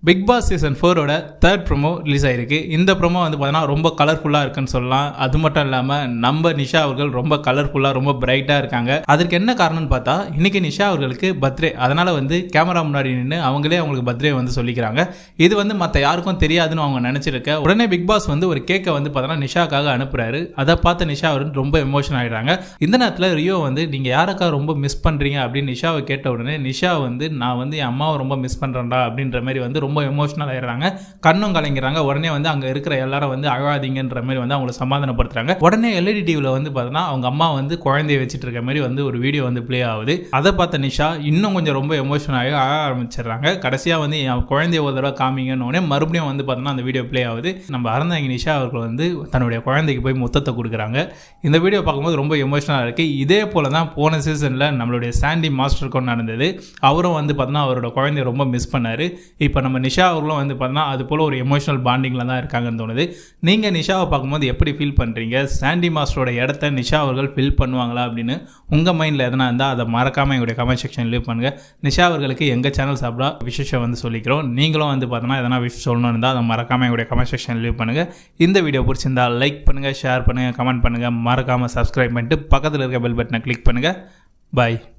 big boss season ஃபோரோட third promo release ஆயிருக்கு இந்த ப்ரோமோ வந்து பார்த்தீங்கன்னா ரொம்ப கலர்ஃபுல்லாக இருக்குன்னு சொல்லலாம் அது மட்டும் இல்லாமல் நம்ம நிஷா அவர்கள் ரொம்ப கலர்ஃபுல்லாக ரொம்ப பிரைட்டாக இருக்காங்க அதற்கு என்ன காரணம்னு பார்த்தா இன்னைக்கு நிஷா அவர்களுக்கு பர்த்டே அதனால வந்து கேமரா முன்னாடி நின்று அவங்களே அவங்களுக்கு பர்த்டே வந்து சொல்லிக்கிறாங்க இது வந்து மற்ற யாருக்கும் தெரியாதுன்னு அவங்க நினச்சிருக்க உடனே பிக் பாஸ் வந்து ஒரு கேக்கை வந்து பார்த்தோன்னா நிஷாக்காக அனுப்புறாரு அதை பார்த்து நிஷா அவர் ரொம்ப எமோஷன் ஆகிடுறாங்க இந்த நேரத்தில் ரியோ வந்து நீங்கள் யாருக்காக ரொம்ப மிஸ் பண்ணுறீங்க அப்படின்னு நிஷாவை கேட்ட உடனே நிஷா வந்து நான் வந்து என் அம்மாவை ரொம்ப மிஸ் பண்ணுறேன்டா அப்படின்ற மாதிரி வந்து ரொம்ப எமோஷனல் ஆயிடுறாங்க கண்ணும் கலங்கிறாங்க உடனே வந்து அங்கே இருக்கிற எல்லாரும் வந்து அழாதீங்கன்ற மாதிரி வந்து அவங்கள சமாதானப்படுத்துறாங்க உடனே எல்இடி டிவியில் வந்து பார்த்தோன்னா அவங்க அம்மா வந்து குழந்தைய வச்சுட்டு இருக்க மாதிரி வந்து ஒரு வீடியோ வந்து ப்ளே ஆகுது அதை பார்த்த நிஷா இன்னும் கொஞ்சம் ரொம்ப எமோஷன் ஆகி அழ ஆரம்பிச்சிடுறாங்க கடைசியாக வந்து என் குழந்தைய ஒரு தடவை காமிங்கன்னு உடனே மறுபடியும் வந்து பார்த்தோன்னா அந்த வீடியோ ப்ளே ஆகுது நம்ம அறந்தாங்க நிஷா அவர்கள் வந்து தன்னுடைய குழந்தைக்கு போய் முத்தத்தை கொடுக்குறாங்க இந்த வீடியோ பார்க்கும்போது ரொம்ப எமோஷனலாக இருக்குது இதே போல தான் போன சீசனில் நம்மளுடைய சாண்டி மாஸ்டருக்கும் நடந்தது அவரும் வந்து பார்த்தோன்னா அவரோட குழந்தைய ரொம்ப மிஸ் பண்ணார் இப்போ நம்ம நிஷா அவர்களும் வந்து பார்த்தோன்னா அது போல் ஒரு எமோஷனல் பாண்டிங்கில் தான் இருக்காங்கன்னு தோணுது நீங்கள் நிஷாவை பார்க்கும்போது எப்படி ஃபீல் பண்ணுறீங்க சாண்டி மாஸ்டரோட இடத்த நிஷா அவர்கள் ஃபில் பண்ணுவாங்களா அப்படின்னு உங்கள் மைண்டில் எதனா இருந்தால் அதை மறக்காமல் எங்களுடைய கமெண்ட் செக்ஷன் லீவ் பண்ணுங்கள் நிஷா அவர்களுக்கு எங்கள் சேனல் சாப்பிடா விசேஷம் வந்து சொல்லிக்கிறோம் நீங்களும் வந்து பார்த்தோன்னா எதனா விஷ் சொல்லணும் இருந்தால் அதை மறக்காமல் எங்களுடைய கமெண்ட் செக்ஷன் லீவ் பண்ணுங்கள் இந்த வீடியோ பிடிச்சிருந்தா லைக் பண்ணுங்கள் ஷேர் பண்ணுங்கள் கமெண்ட் பண்ணுங்கள் மறக்காமல் சப்ஸ்கிரைப் பண்ணிட்டு பக்கத்தில் இருக்க பெல் பட்டனை கிளிக் பண்ணுங்கள் பாய்